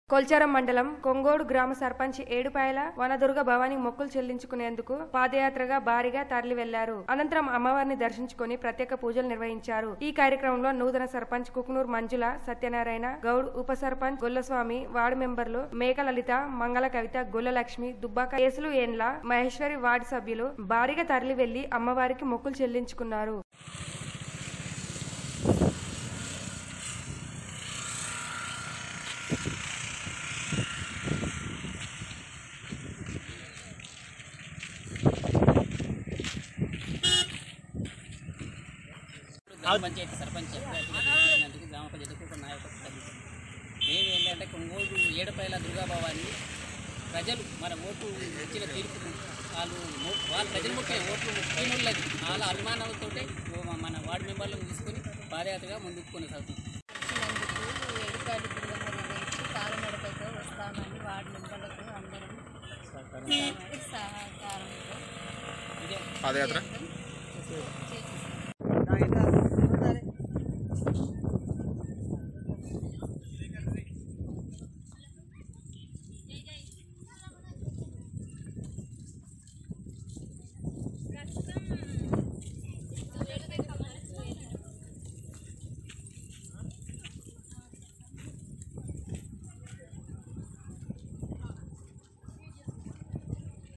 కొల్చారం మండలం కొంగోడు గ్రామ సర్పంచ్ ఏడుపాయల వనదుర్గ భవానీ మొక్కులు చెల్లించుకునేందుకు పాదయాత్రగా భారీగా తరలి వెళ్లారు అనంతరం అమ్మవారిని దర్శించుకుని ప్రత్యేక పూజలు నిర్వహించారు ఈ కార్యక్రమంలో నూతన సర్పంచ్ కుకునూర్ మంజుల సత్యనారాయణ గౌడ్ ఉప సర్పంచ్ గొల్లస్వామి వార్డు మెంబర్లు మేక లలిత మంగళ కవిత గొల్లలక్ష్మి దుబ్బాక కేసులు ఏండ్ల మహేశ్వరి వార్డు సభ్యులు భారీగా తరలి వెళ్లి అమ్మవారికి మొక్కులు చెల్లించుకున్నారు గ్రామ పంచాయతీ సర్పంచ్ అభ్యర్థిగా గెలిచినందుకు గ్రామ ప్రజలకు ఒక నాయకత్వం తగ్గుతుంది మేము ఏంటంటే కొనుగోలు ఏడుపైల దుర్గాభవాన్ని ప్రజలు మన ఓటు ఇచ్చిన తీర్పును వాళ్ళు మో- వాళ్ళ ప్రజలు ముఖ్య ఓట్లు ముఖ్యములది వాళ్ళ అభిమానాలతో మన వార్డు మెంబర్లను తీసుకొని పాదయాత్రగా ముందుకు కొనసాగుతుంది వచ్చినందుకు ఏడుపాటి పిల్లలు నిర్వహించి కాలనడకతో వస్తామని వార్డు మెంబర్లకు అందరం సహకారంతో ఇదే పాదయాత్ర ఎంతో